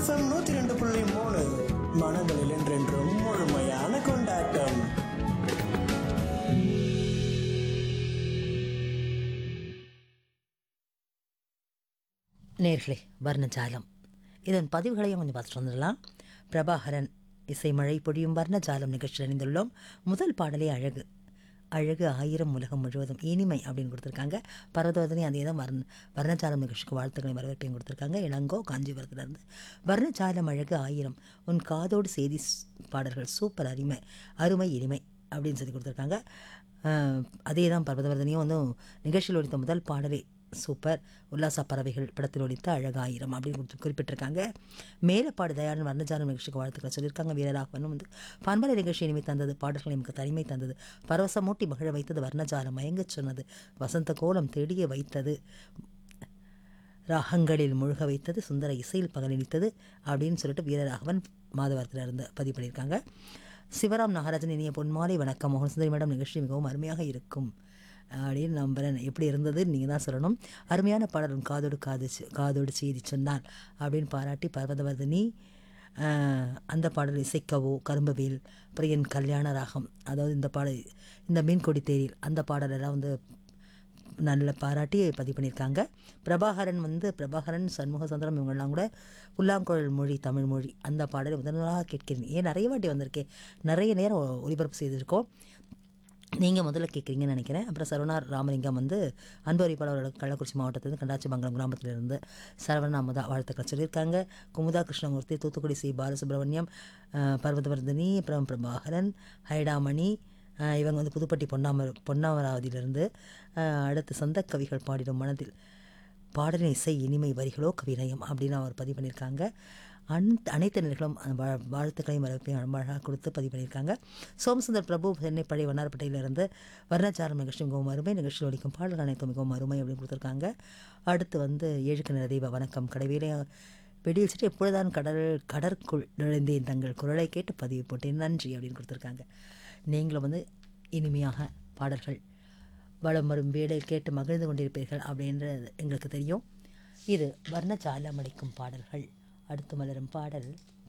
FM நூத்தி ரெண்டு புள்ளி மூணு மனங்களில் என்றென்றும் முழுமையான கொண்டாட்டம் நேர்களே வர்ணஜாலம் இதன் பதிவுகளையும் கொஞ்சம் பார்த்துட்டு வந்துடலாம் பிரபாகரன் இசைமழை பொழியும் வர்ணஜாலம் நிகழ்ச்சியில் அணிந்துள்ளோம் முதல் பாடலே அழகு அழகு ஆயிரம் உலகம் முழுவதும் இனிமை அப்படின்னு கொடுத்துருக்காங்க பரதோதனை அதே தான் வர்ண வர்ணஜாலம் நிகழ்ச்சிக்கு வாழ்த்துக்களை வரவேற்பையும் கொடுத்துருக்காங்க இளங்கோ காஞ்சிபுரத்துலேருந்து வர்ணஜாலம் அழகு ஆயிரம் உன் காதோடு செய்தி ஸ்- பாடல்கள் சூப்பர் அருமை அருமை இனிமை அப்படின்னு சொல்லி கொடுத்துருக்காங்க அஹ், அதே தான் பர்வதவர்தனையும் வந்து நிகழ்ச்சியில் ஒழித்த முதல் பாடலே சூப்பர் உல்லாச பறவைகள் படத்தில் ஒழித்த அழகாயிரம் அப்படின்னு குறித்து குறிப்பிட்டிருக்காங்க மேலப்பாடு தயாளன் வர்ணஜாலம் நிகழ்ச்சிக்கு வாழ்த்துக்களை சொல்லியிருக்காங்க வீரராகவனும் வந்து பண்பலை நிகழ்ச்சி இனிமை தந்தது பாடல்கள் நமக்கு தனிமை தந்தது பரவசமூட்டி மகிழ வைத்தது வர்ணஜாலம் மயங்கச் சொன்னது வசந்த கோலம் தேடிய வைத்தது ராகங்களில் முழுக வைத்தது சுந்தர இசையில் பகலளித்தது அப்படின்னு சொல்லிட்டு வீரராகவன் மாதவரத்தில் இருந்து பதிவு பண்ணியிருக்காங்க சிவராம் நாகராஜன் இனிய பொன்மாலை வணக்கம் மோகன் சுந்தரி மேடம் நிகழ்ச்சி மிகவும் அருமையாக இருக்கும் அப்படின்னு நம்புறேன் எப்படி இருந்தது நீங்கள் தான் சொல்லணும் அருமையான பாடலும் காதோடு காது செ- காதோடு செய்தி சொன்னார் அப்படின்னு பாராட்டி பர்வதவர்தினி ஆஹ், அந்த பாடல் இசைக்கவோ கரும்பவேல் அப்புறம் என் கல்யாண ராகம் அதாவது இந்த பாடல் இந்த மீன்கொடி தேரில் அந்த பாடலெல்லாம் வந்து நல்ல பாராட்டி பதிவு பண்ணியிருக்காங்க பிரபாகரன் வந்து பிரபாகரன் சண்முக சுந்தரம் இவங்கெல்லாம் கூட புல்லாங்குழல் மொழி தமிழ் மொழி அந்த பாடலை முதலாக கேட்கிறேன் ஏன் நிறைய வாட்டி வந்திருக்கேன் நிறைய நேரம் ஒளிபரப்பு செய்திருக்கோம் நீங்கள் முதல்ல கேட்குறீங்கன்னு நினைக்கிறேன் அப்புறம் சரவணா ராமலிங்கம் வந்து அன்பு அறிவிப்பாளர் கள்ளக்குறிச்சி மாவட்டத்திலிருந்து கண்டாச்சிமங்கலம் கிராமத்திலிருந்து சரவணா முதா வாழ்த்துக்கள் சொல்லியிருக்காங்க குமுதா கிருஷ்ணமூர்த்தி தூத்துக்குடி சி பாலசுப்ரமணியம் அஹ், பர்வதவர்தினி அப்புறம் பிரபாகரன் ஹைடாமணி அஹ், இவங்க வந்து புதுப்பட்டி பொன்னாம பொன்னாமராவதியிலிருந்து அஹ், அடுத்து சொந்த கவிகள் பாடிடும் மனதில் பாடலின் இசை இனிமை வரிகளோ கவிநயம் அப்படின்னு அவர் பதிவு பண்ணியிருக்காங்க அன் அனைத்து நேர்களும் வா- வாழ்த்துக்களையும் வரவேற்பையும் அழகாக கொடுத்து பதிவு பண்ணியிருக்காங்க சோமசுந்தர் பிரபு சென்னை பழைய வண்ணாரப்பேட்டையிலிருந்து வர்ணச்சாரம் நிகழ்ச்சி மிகவும் அருமை நிகழ்ச்சியில் ஒழிக்கும் பாடல் அனைத்தும் மிகவும் அருமை அப்படின்னு கொடுத்துருக்காங்க அடுத்து வந்து ஏழுக்கு நிற தெய்வ வணக்கம் கடைவேலை வெடி வச்சுட்டு எப்பொழுதுதான் கடல் கடற்குள் நுழைந்தேன் தங்கள் குரலை கேட்டு பதிவு போட்டேன் நன்றி அப்படின்னு கொடுத்துருக்காங்க நீங்களும் வந்து இனிமையாக பாடல்கள் வளம் வரும் வேலை கேட்டு மகிழ்ந்து கொண்டிருப்பீர்கள் அப்படின்றது எங்களுக்கு தெரியும் இது வர்ணஜாலம் அளிக்கும் பாடல்கள் அடுத்து மலரும் பாடல்